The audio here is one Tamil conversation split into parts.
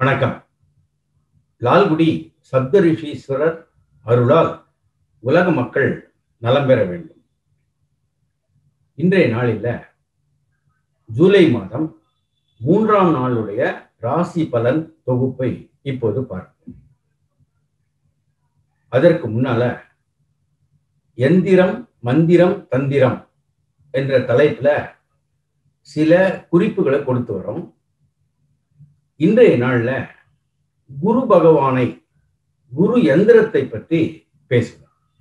வணக்கம் லால்குடி சப்தரிஷீஸ்வரர் அருளால் உலக மக்கள் நலம் பெற வேண்டும் இன்றைய நாளில் ஜூலை மாதம் மூன்றாம் நாளுடைய ராசி பலன் தொகுப்பை இப்போது பார்ப்போம் அதற்கு முன்னால எந்திரம் மந்திரம் தந்திரம் என்ற தலைப்புல சில குறிப்புகளை கொடுத்து வரோம் இன்றைய நாள்ல குரு பகவானை குரு எந்திரத்தை பற்றி பேசுவோம்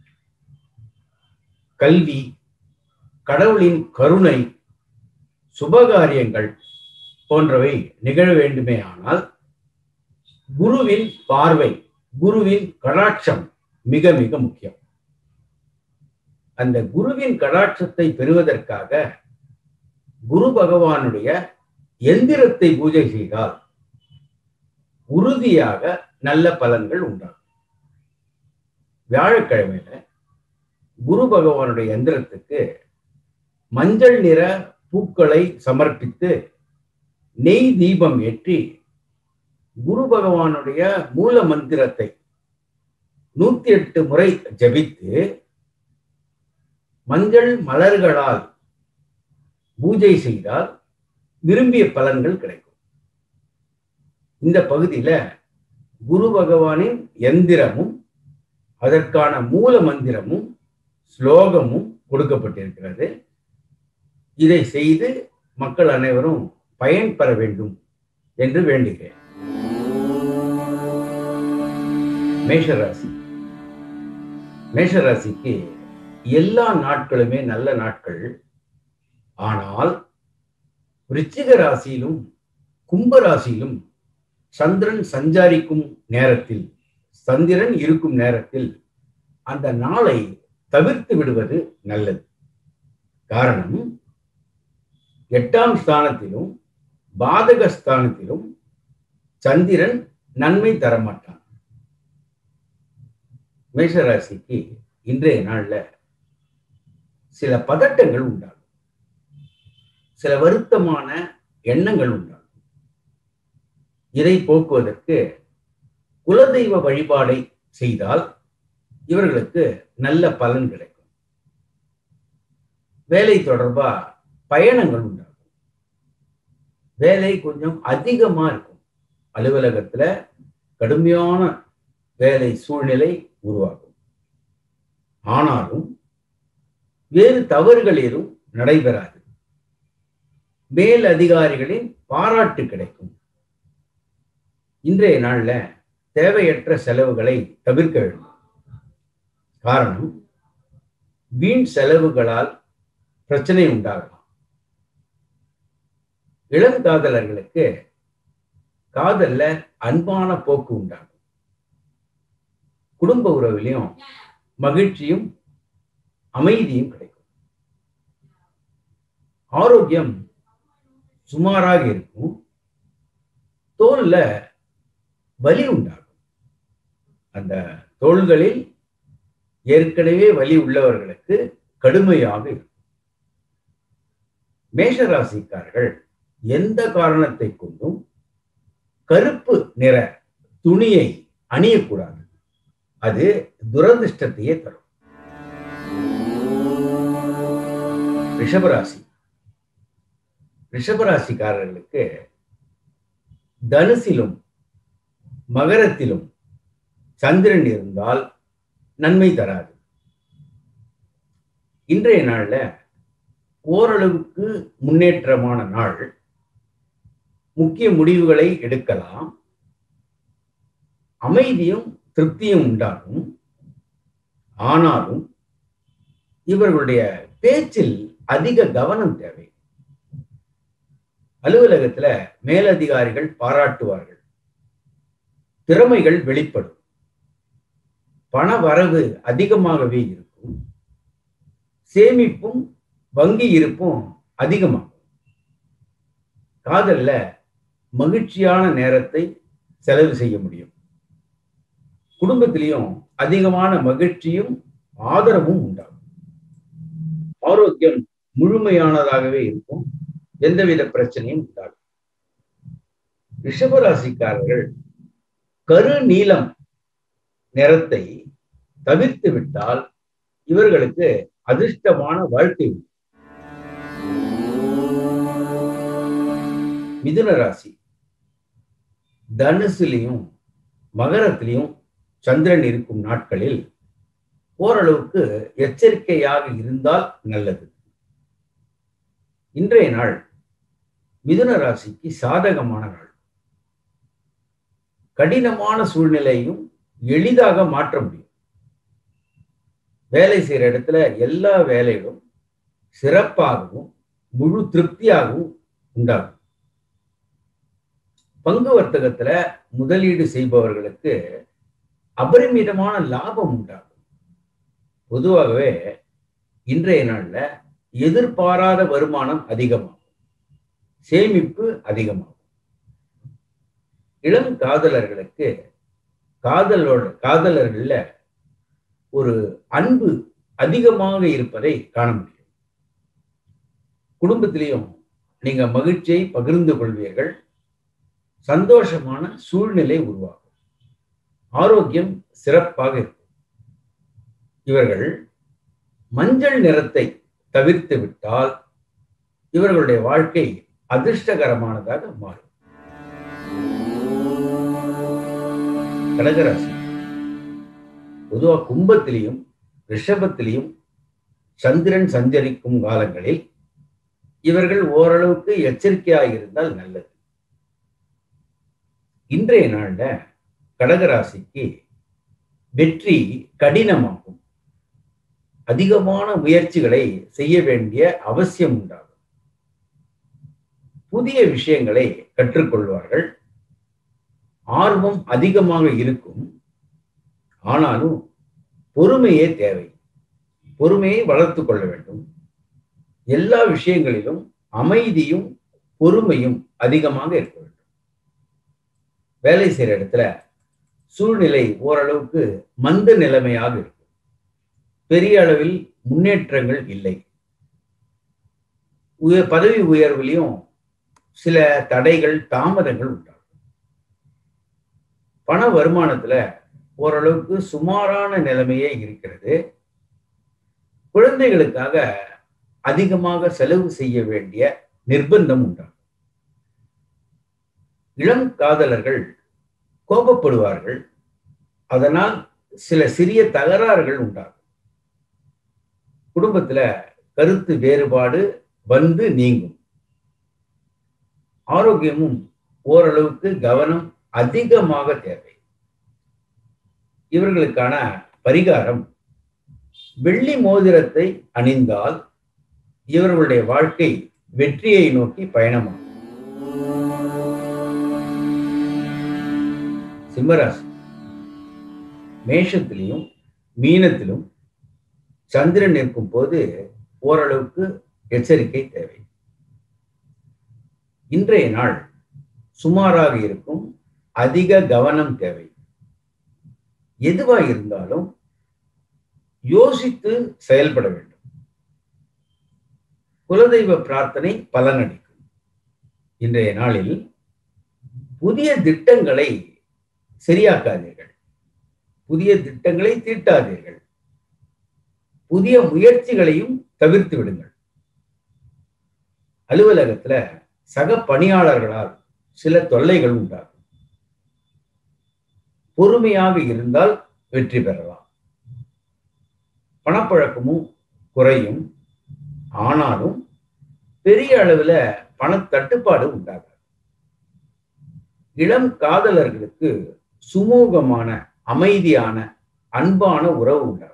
கல்வி கடவுளின் கருணை சுபகாரியங்கள் போன்றவை நிகழ வேண்டுமே ஆனால் குருவின் பார்வை குருவின் கடாட்சம் மிக மிக முக்கியம் அந்த குருவின் கடாட்சத்தை பெறுவதற்காக குரு பகவானுடைய எந்திரத்தை பூஜை செய்தால் உறுதியாக நல்ல பலன்கள் உண்டாகும் வியாழக்கிழமையில குரு பகவானுடைய எந்திரத்துக்கு மஞ்சள் நிற பூக்களை சமர்ப்பித்து நெய் தீபம் ஏற்றி குரு பகவானுடைய மூல மந்திரத்தை நூத்தி எட்டு முறை ஜபித்து மஞ்சள் மலர்களால் பூஜை செய்தால் விரும்பிய பலன்கள் கிடைக்கும் இந்த பகுதியில குரு பகவானின் எந்திரமும் அதற்கான மூல மந்திரமும் ஸ்லோகமும் கொடுக்கப்பட்டிருக்கிறது இதை செய்து மக்கள் அனைவரும் பயன் பெற வேண்டும் என்று வேண்டுகிறேன் மேஷராசி மேஷராசிக்கு எல்லா நாட்களுமே நல்ல நாட்கள் ஆனால் விருச்சிக ராசியிலும் கும்ப ராசியிலும் சந்திரன் சஞ்சாரிக்கும் நேரத்தில் சந்திரன் இருக்கும் நேரத்தில் அந்த நாளை தவிர்த்து விடுவது நல்லது காரணம் எட்டாம் ஸ்தானத்திலும் பாதக ஸ்தானத்திலும் சந்திரன் நன்மை தரமாட்டான் மேஷராசிக்கு இன்றைய நாள்ல சில பதட்டங்கள் உண்டாகும் சில வருத்தமான எண்ணங்கள் உண்டாகும் இதை போக்குவதற்கு குலதெய்வ வழிபாடை செய்தால் இவர்களுக்கு நல்ல பலன் கிடைக்கும் வேலை தொடர்பா பயணங்கள் உண்டாகும் வேலை கொஞ்சம் அதிகமா இருக்கும் அலுவலகத்துல கடுமையான வேலை சூழ்நிலை உருவாகும் ஆனாலும் வேறு தவறுகள் எதுவும் நடைபெறாது மேல் அதிகாரிகளின் பாராட்டு கிடைக்கும் இன்றைய நாள்ல தேவையற்ற செலவுகளை தவிர்க்க வேண்டும் காரணம் வீண் செலவுகளால் பிரச்சனை உண்டாகலாம் இளம் காதலர்களுக்கு காதல்ல அன்பான போக்கு உண்டாகும் குடும்ப உறவிலையும் மகிழ்ச்சியும் அமைதியும் கிடைக்கும் ஆரோக்கியம் சுமாராக இருக்கும் தோல்ல வலி உண்டாகும் அந்த தோள்களில் ஏற்கனவே வலி உள்ளவர்களுக்கு கடுமையாக இருக்கும் மேஷராசிக்காரர்கள் எந்த காரணத்தை கொண்டும் கருப்பு நிற துணியை அணியக்கூடாது அது துரதிருஷ்டத்தையே தரும் ரிஷபராசி ரிஷபராசிக்காரர்களுக்கு தனுசிலும் மகரத்திலும் சந்திரன் இருந்தால் நன்மை தராது இன்றைய நாள்ல ஓரளவுக்கு முன்னேற்றமான நாள் முக்கிய முடிவுகளை எடுக்கலாம் அமைதியும் திருப்தியும் உண்டாகும் ஆனாலும் இவர்களுடைய பேச்சில் அதிக கவனம் தேவை அலுவலகத்துல மேலதிகாரிகள் பாராட்டுவார்கள் திறமைகள் வெளிப்படும் பண வரவு அதிகமாகவே இருக்கும் சேமிப்பும் வங்கி இருப்பும் அதிகமாகும் காதல்ல மகிழ்ச்சியான நேரத்தை செலவு செய்ய முடியும் குடும்பத்திலையும் அதிகமான மகிழ்ச்சியும் ஆதரவும் உண்டாகும் ஆரோக்கியம் முழுமையானதாகவே இருக்கும் எந்தவித பிரச்சனையும் உண்டாகும் ரிஷபராசிக்காரர்கள் கரு நீலம் நிறத்தை தவிர்த்து விட்டால் இவர்களுக்கு அதிர்ஷ்டமான வாழ்க்கை உண்டு. மிதுன ராசி தனுசுலையும் மகரத்திலையும் சந்திரன் இருக்கும் நாட்களில் ஓரளவுக்கு எச்சரிக்கையாக இருந்தால் நல்லது இன்றைய நாள் மிதுன ராசிக்கு சாதகமான நாள் கடினமான சூழ்நிலையும் எளிதாக மாற்ற முடியும் வேலை செய்யற இடத்துல எல்லா வேலைகளும் சிறப்பாகவும் முழு திருப்தியாகவும் உண்டாகும் பங்கு வர்த்தகத்துல முதலீடு செய்பவர்களுக்கு அபரிமிதமான லாபம் உண்டாகும் பொதுவாகவே இன்றைய நாள்ல எதிர்பாராத வருமானம் அதிகமாகும் சேமிப்பு அதிகமாகும் இளம் காதலர்களுக்கு காதலோட காதலர்கள்ல ஒரு அன்பு அதிகமாக இருப்பதை காண முடியும் குடும்பத்திலையும் நீங்க மகிழ்ச்சியை பகிர்ந்து கொள்வீர்கள் சந்தோஷமான சூழ்நிலை உருவாகும் ஆரோக்கியம் சிறப்பாக இருக்கும் இவர்கள் மஞ்சள் நிறத்தை தவிர்த்து விட்டால் இவர்களுடைய வாழ்க்கை அதிர்ஷ்டகரமானதாக மாறும் கடகராசி பொதுவா கும்பத்திலையும் ரிஷபத்திலையும் சந்திரன் சஞ்சரிக்கும் காலங்களில் இவர்கள் ஓரளவுக்கு எச்சரிக்கையாக இருந்தால் நல்லது இன்றைய நாள்ல கடகராசிக்கு வெற்றி கடினமாகும் அதிகமான முயற்சிகளை செய்ய வேண்டிய அவசியம் உண்டாகும் புதிய விஷயங்களை கற்றுக்கொள்வார்கள் ஆர்வம் அதிகமாக இருக்கும் ஆனாலும் பொறுமையே தேவை பொறுமையை வளர்த்து கொள்ள வேண்டும் எல்லா விஷயங்களிலும் அமைதியும் பொறுமையும் அதிகமாக இருக்க வேண்டும் வேலை செய்யற இடத்துல சூழ்நிலை ஓரளவுக்கு மந்த நிலைமையாக இருக்கும் பெரிய அளவில் முன்னேற்றங்கள் இல்லை உயர் பதவி உயர்விலையும் சில தடைகள் தாமதங்கள் உண்டாகும் பண வருமானத்துல ஓரளவுக்கு சுமாரான நிலைமையே இருக்கிறது குழந்தைகளுக்காக அதிகமாக செலவு செய்ய வேண்டிய நிர்பந்தம் உண்டாகும் இளம் காதலர்கள் கோபப்படுவார்கள் அதனால் சில சிறிய தகராறுகள் உண்டாகும் குடும்பத்துல கருத்து வேறுபாடு வந்து நீங்கும் ஆரோக்கியமும் ஓரளவுக்கு கவனம் அதிகமாக தேவை இவர்களுக்கான பரிகாரம் வெள்ளி மோதிரத்தை அணிந்தால் இவர்களுடைய வாழ்க்கை வெற்றியை நோக்கி பயணமாகும் சிம்மராசி மேஷத்திலையும் மீனத்திலும் சந்திரன் நிற்கும் போது ஓரளவுக்கு எச்சரிக்கை தேவை இன்றைய நாள் சுமாராக இருக்கும் அதிக கவனம் தேவை எதுவாக இருந்தாலும் யோசித்து செயல்பட வேண்டும் குலதெய்வ பிரார்த்தனை பலனளிக்கும் இன்றைய நாளில் புதிய திட்டங்களை சரியாக்காதீர்கள் புதிய திட்டங்களை தீட்டாதீர்கள் புதிய முயற்சிகளையும் தவிர்த்து விடுங்கள் அலுவலகத்துல சக பணியாளர்களால் சில தொல்லைகள் உண்டாகும் பொறுமையாக இருந்தால் வெற்றி பெறலாம் பணப்பழக்கமும் குறையும் ஆனாலும் பெரிய அளவுல பணத்தட்டுப்பாடு உண்டாகாது இளம் காதலர்களுக்கு சுமூகமான அமைதியான அன்பான உறவு உண்டாகும்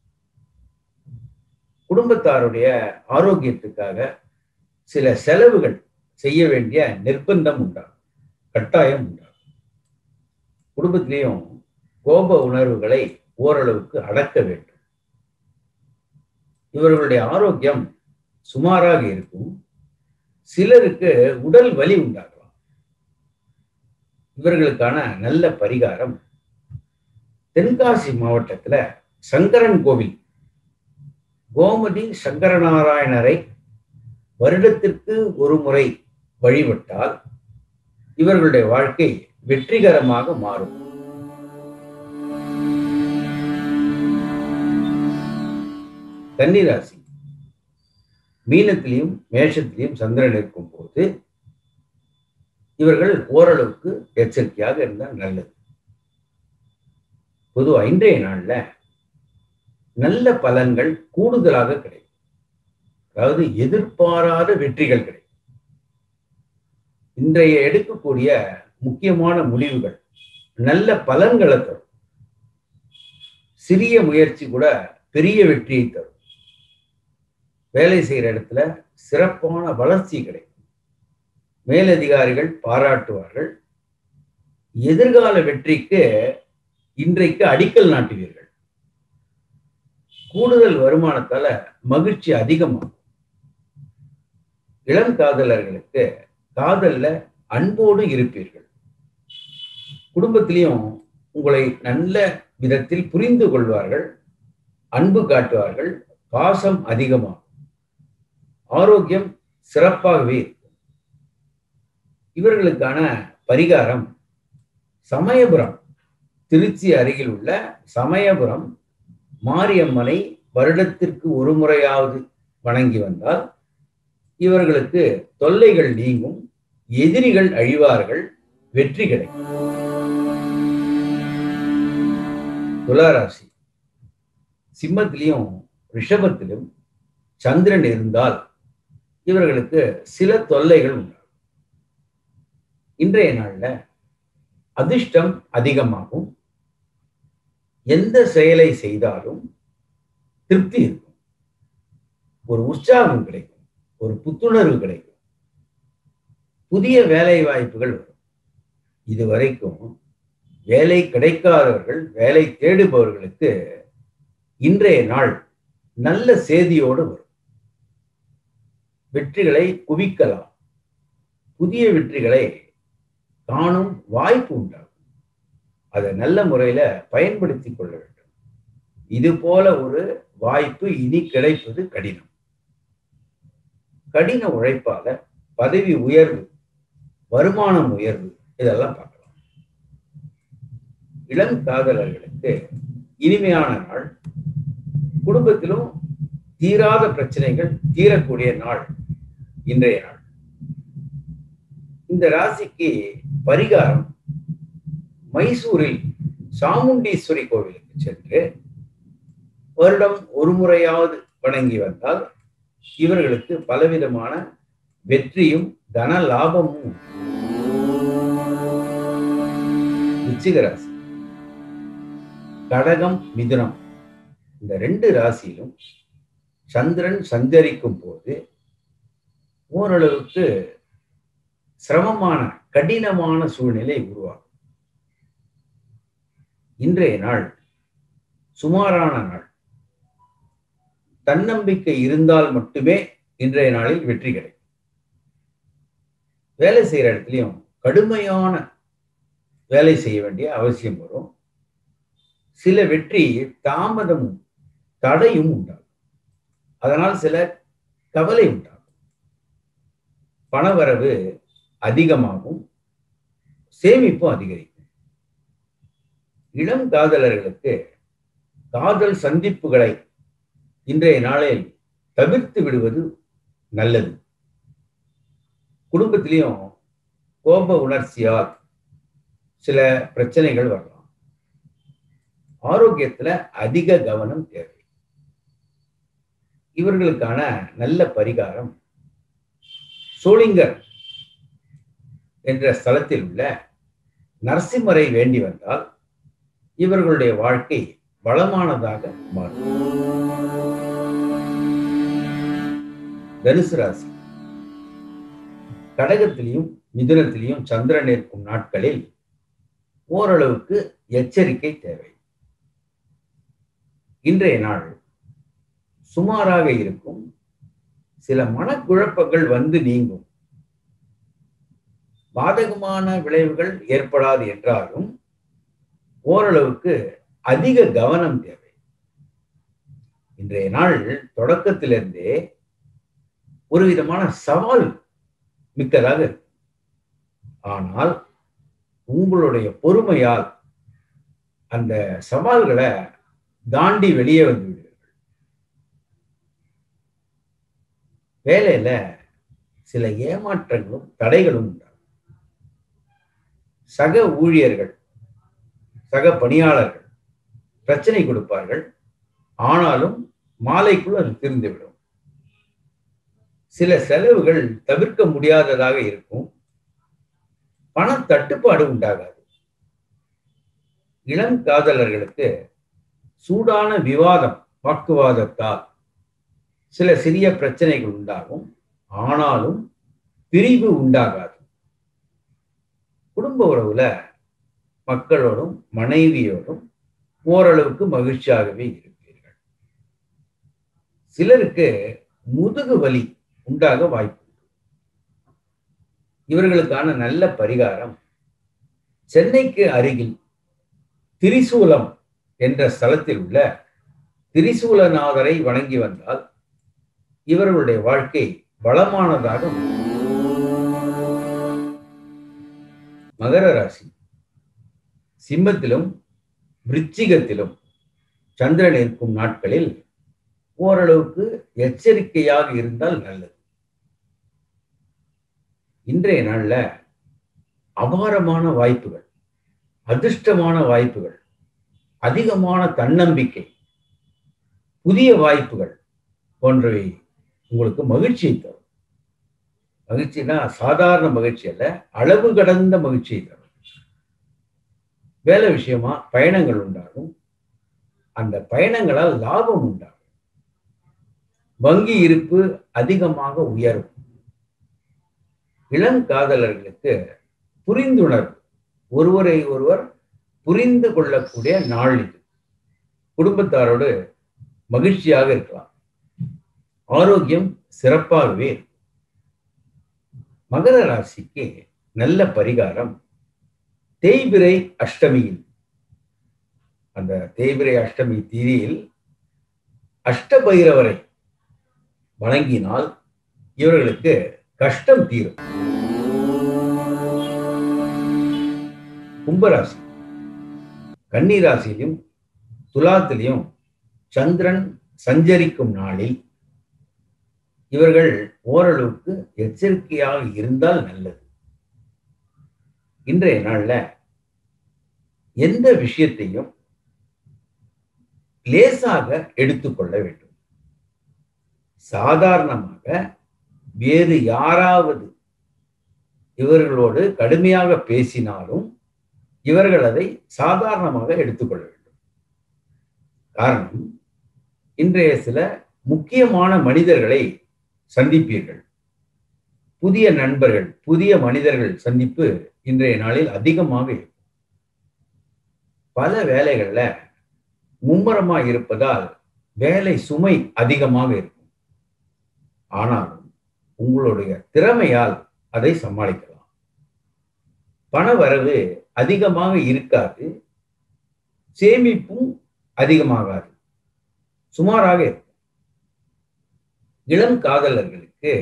குடும்பத்தாருடைய ஆரோக்கியத்துக்காக சில செலவுகள் செய்ய வேண்டிய நிர்பந்தம் உண்டாகும் கட்டாயம் உண்டாகும் குடும்பத்திலையும் கோப உணர்வுகளை ஓரளவுக்கு அடக்க வேண்டும் இவர்களுடைய ஆரோக்கியம் சுமாராக இருக்கும் சிலருக்கு உடல் வலி உண்டாகலாம் இவர்களுக்கான நல்ல பரிகாரம் தென்காசி மாவட்டத்துல சங்கரன் கோவில் கோமதி சங்கரநாராயணரை வருடத்திற்கு ஒரு முறை வழிபட்டால் இவர்களுடைய வாழ்க்கை வெற்றிகரமாக மாறும் கன்னிராசி மீனத்திலையும் மேஷத்திலையும் சந்திரன் இருக்கும் போது இவர்கள் ஓரளவுக்கு எச்சரிக்கையாக இருந்தால் நல்லது பொதுவாக இன்றைய நாள்ல நல்ல பலன்கள் கூடுதலாக கிடைக்கும் அதாவது எதிர்பாராத வெற்றிகள் கிடைக்கும் இன்றைய எடுக்கக்கூடிய முக்கியமான முடிவுகள் நல்ல பலன்களை தரும் சிறிய முயற்சி கூட பெரிய வெற்றியை தரும் வேலை செய்கிற இடத்துல சிறப்பான வளர்ச்சி கிடைக்கும் மேலதிகாரிகள் பாராட்டுவார்கள் எதிர்கால வெற்றிக்கு இன்றைக்கு அடிக்கல் நாட்டுவீர்கள் கூடுதல் வருமானத்தால மகிழ்ச்சி அதிகமாகும் இளம் காதலர்களுக்கு காதல்ல அன்போடு இருப்பீர்கள் குடும்பத்திலையும் உங்களை நல்ல விதத்தில் புரிந்து கொள்வார்கள் அன்பு காட்டுவார்கள் பாசம் அதிகமாகும் ஆரோக்கியம் சிறப்பாகவே இருக்கும் இவர்களுக்கான பரிகாரம் சமயபுரம் திருச்சி அருகில் உள்ள சமயபுரம் மாரியம்மனை வருடத்திற்கு ஒரு முறையாவது வணங்கி வந்தால் இவர்களுக்கு தொல்லைகள் நீங்கும் எதிரிகள் அழிவார்கள் வெற்றி கிடைக்கும் துளாராசி சிம்மத்திலையும் ரிஷபத்திலும் சந்திரன் இருந்தால் இவர்களுக்கு சில தொல்லைகள் உண்டாகும் இன்றைய நாள்ல அதிர்ஷ்டம் அதிகமாகும் எந்த செயலை செய்தாலும் திருப்தி இருக்கும் ஒரு உற்சாகம் கிடைக்கும் ஒரு புத்துணர்வு கிடைக்கும் புதிய வேலை வாய்ப்புகள் வரும் இதுவரைக்கும் வேலை கிடைக்காதவர்கள் வேலை தேடுபவர்களுக்கு இன்றைய நாள் நல்ல செய்தியோடு வரும் வெற்றிகளை குவிக்கலாம் புதிய வெற்றிகளை காணும் வாய்ப்பு உண்டாகும் அதை நல்ல முறையில பயன்படுத்தி கொள்ள வேண்டும் இது போல ஒரு வாய்ப்பு இனி கிடைப்பது கடினம் கடின உழைப்பால பதவி உயர்வு வருமானம் உயர்வு இதெல்லாம் பார்க்கலாம் இளம் காதலர்களுக்கு இனிமையான நாள் குடும்பத்திலும் தீராத பிரச்சனைகள் தீரக்கூடிய நாள் இன்றைய நாள் இந்த ராசிக்கு பரிகாரம் மைசூரில் சாமுண்டீஸ்வரி கோவிலுக்கு சென்று வருடம் ஒரு முறையாவது வணங்கி வந்தால் இவர்களுக்கு பலவிதமான வெற்றியும் தன லாபமும் விச்சிக ராசி கடகம் மிதுனம் இந்த ரெண்டு ராசியிலும் சந்திரன் சஞ்சரிக்கும் போது ஓரளவுக்கு சிரமமான கடினமான சூழ்நிலை உருவாகும் இன்றைய நாள் சுமாரான நாள் தன்னம்பிக்கை இருந்தால் மட்டுமே இன்றைய நாளில் வெற்றி கிடைக்கும் வேலை செய்யற இடத்துலையும் கடுமையான வேலை செய்ய வேண்டிய அவசியம் வரும் சில வெற்றி தாமதமும் தடையும் உண்டாகும் அதனால் சில கவலை உண்டாகும் பணவரவு அதிகமாகும் சேமிப்பும் அதிகரிக்கும் இளம் காதலர்களுக்கு காதல் சந்திப்புகளை இன்றைய நாளில் தவிர்த்து விடுவது நல்லது குடும்பத்திலையும் கோப உணர்ச்சியால் சில பிரச்சனைகள் வரலாம் ஆரோக்கியத்துல அதிக கவனம் தேவை இவர்களுக்கான நல்ல பரிகாரம் சோளிங்கர் என்ற ஸ்தலத்தில் உள்ள நரசிம்மரை வேண்டி வந்தால் இவர்களுடைய வாழ்க்கை வளமானதாக மாறும் தனுசு ராசி கடகத்திலையும் மிதுனத்திலையும் சந்திரன் இருக்கும் நாட்களில் ஓரளவுக்கு எச்சரிக்கை தேவை இன்றைய நாள் சுமாராக இருக்கும் சில மனக்குழப்பங்கள் வந்து நீங்கும் பாதகமான விளைவுகள் ஏற்படாது என்றாலும் ஓரளவுக்கு அதிக கவனம் தேவை இன்றைய நாள் தொடக்கத்திலிருந்தே ஒரு விதமான சவால் மிக்கதாக இருக்கும் ஆனால் உங்களுடைய பொறுமையால் அந்த சவால்களை தாண்டி வெளியே வந்து விடுவீர்கள் வேலையில சில ஏமாற்றங்களும் தடைகளும் உண்டாகும் சக ஊழியர்கள் சக பணியாளர்கள் பிரச்சனை கொடுப்பார்கள் ஆனாலும் மாலைக்குள் அது திருந்துவிடும் சில செலவுகள் தவிர்க்க முடியாததாக இருக்கும் பண தட்டுப்பாடு உண்டாகாது இளம் காதலர்களுக்கு சூடான விவாதம் வாக்குவாதத்தால் சில சிறிய பிரச்சனைகள் உண்டாகும் ஆனாலும் பிரிவு உண்டாகாது குடும்ப உறவுல மக்களோடும் மனைவியோடும் ஓரளவுக்கு மகிழ்ச்சியாகவே இருப்பீர்கள் சிலருக்கு முதுகு வலி உண்டாக வாய்ப்பு இவர்களுக்கான நல்ல பரிகாரம் சென்னைக்கு அருகில் திரிசூலம் என்ற ஸ்தலத்தில் உள்ள திரிசூலநாதரை வணங்கி வந்தால் இவர்களுடைய வாழ்க்கை வளமானதாக மகர ராசி சிம்மத்திலும் விருச்சிகத்திலும் சந்திரன் இருக்கும் நாட்களில் ஓரளவுக்கு எச்சரிக்கையாக இருந்தால் நல்லது இன்றைய நாள்ல அபாரமான வாய்ப்புகள் அதிர்ஷ்டமான வாய்ப்புகள் அதிகமான தன்னம்பிக்கை புதிய வாய்ப்புகள் போன்றவை உங்களுக்கு மகிழ்ச்சியை தரும் மகிழ்ச்சினா சாதாரண மகிழ்ச்சி அல்ல அளவு கடந்த மகிழ்ச்சியை தரும் வேலை விஷயமா பயணங்கள் உண்டாகும் அந்த பயணங்களால் லாபம் உண்டாகும் வங்கி இருப்பு அதிகமாக உயரும் இளம் காதலர்களுக்கு புரிந்துணர்வு ஒருவரை ஒருவர் புரிந்து கொள்ளக்கூடிய நாள் இது குடும்பத்தாரோடு மகிழ்ச்சியாக இருக்கலாம் ஆரோக்கியம் சிறப்பாகவே இருக்கும் மகர ராசிக்கு நல்ல பரிகாரம் தேய்பிரை அஷ்டமியில் அந்த தேய்பிரை அஷ்டமி தீதியில் அஷ்டபைரவரை வணங்கினால் இவர்களுக்கு கஷ்டம் தீரும் கும்பராசி கன்னிராசியிலும் துலாத்திலையும் சந்திரன் சஞ்சரிக்கும் நாளில் இவர்கள் ஓரளவுக்கு எச்சரிக்கையாக இருந்தால் நல்லது இன்றைய நாள்ல எந்த விஷயத்தையும் லேசாக எடுத்துக்கொள்ள வேண்டும் சாதாரணமாக வேறு யாராவது இவர்களோடு கடுமையாக பேசினாலும் இவர்கள் அதை சாதாரணமாக எடுத்துக்கொள்ள வேண்டும் காரணம் இன்றைய சில முக்கியமான மனிதர்களை சந்திப்பீர்கள் புதிய நண்பர்கள் புதிய மனிதர்கள் சந்திப்பு இன்றைய நாளில் அதிகமாக இருக்கும் பல வேலைகள்ல மும்முரமா இருப்பதால் வேலை சுமை அதிகமாக இருக்கும் ஆனாலும் உங்களுடைய திறமையால் அதை சமாளிக்கலாம் பண வரவு அதிகமாக இருக்காது சேமிப்பும் அதிகமாகாது சுமாராக இருக்கும் இளம் காதலர்களுக்கு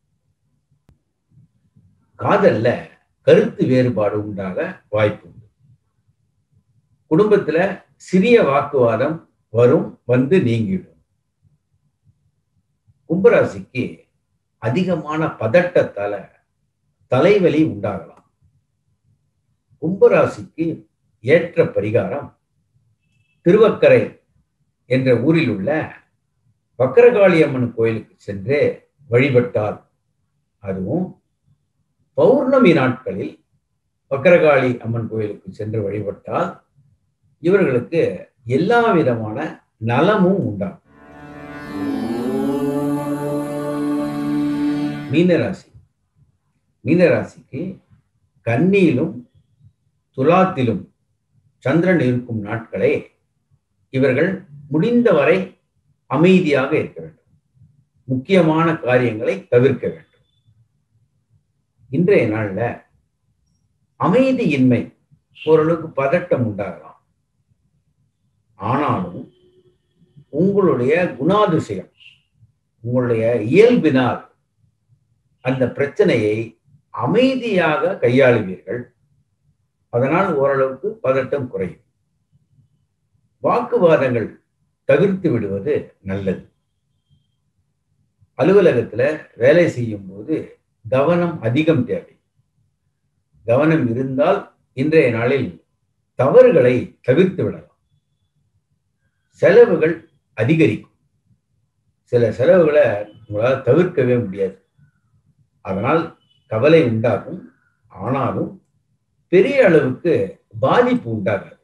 காதல்ல கருத்து வேறுபாடு உண்டாக வாய்ப்பு உண்டு குடும்பத்துல சிறிய வாக்குவாதம் வரும் வந்து நீங்கிடும் கும்பராசிக்கு அதிகமான பதட்டத்தால தலைவலி உண்டாகலாம் கும்பராசிக்கு ஏற்ற பரிகாரம் திருவக்கரை என்ற ஊரில் உள்ள வக்கரகாளி அம்மன் கோயிலுக்கு சென்று வழிபட்டால் அதுவும் பௌர்ணமி நாட்களில் வக்கரகாளி அம்மன் கோயிலுக்கு சென்று வழிபட்டால் இவர்களுக்கு எல்லா விதமான நலமும் உண்டாகும் மீனராசி மீனராசிக்கு கன்னியிலும் துலாத்திலும் சந்திரன் இருக்கும் நாட்களே இவர்கள் முடிந்தவரை அமைதியாக இருக்க வேண்டும் முக்கியமான காரியங்களை தவிர்க்க வேண்டும் இன்றைய நாள்ல அமைதியின்மை ஓரளவுக்கு பதட்டம் உண்டாகலாம் ஆனாலும் உங்களுடைய குணாதிசயம் உங்களுடைய இயல்பினால் அந்த பிரச்சனையை அமைதியாக கையாளுவீர்கள் அதனால் ஓரளவுக்கு பதட்டம் குறையும் வாக்குவாதங்கள் தவிர்த்து விடுவது நல்லது அலுவலகத்துல வேலை செய்யும் போது கவனம் அதிகம் தேவை கவனம் இருந்தால் இன்றைய நாளில் தவறுகளை தவிர்த்து விடலாம் செலவுகள் அதிகரிக்கும் சில செலவுகளை உங்களால் தவிர்க்கவே முடியாது அதனால் கவலை உண்டாகும் ஆனாலும் பெரிய அளவுக்கு பாதிப்பு உண்டாகாது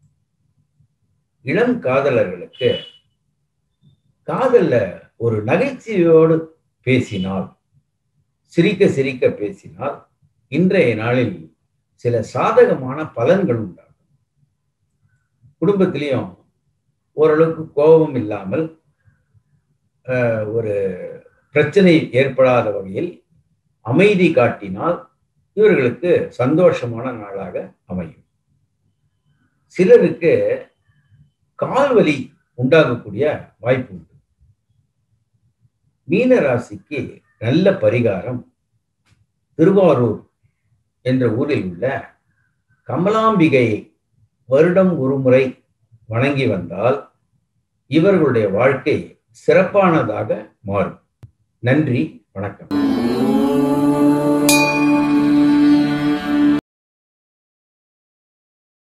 இளம் காதலர்களுக்கு காதல்ல ஒரு நகைச்சுவையோடு பேசினால் சிரிக்க சிரிக்க பேசினால் இன்றைய நாளில் சில சாதகமான பலன்கள் உண்டாகும் குடும்பத்திலையும் ஓரளவுக்கு கோபம் இல்லாமல் ஒரு பிரச்சனை ஏற்படாத வகையில் அமைதி காட்டினால் இவர்களுக்கு சந்தோஷமான நாளாக அமையும் சிலருக்கு கால்வலி உண்டாகக்கூடிய வாய்ப்பு உண்டு மீன ராசிக்கு நல்ல பரிகாரம் திருவாரூர் என்ற ஊரில் உள்ள கமலாம்பிகையை வருடம் ஒரு முறை வணங்கி வந்தால் இவர்களுடைய வாழ்க்கை சிறப்பானதாக மாறும் நன்றி வணக்கம்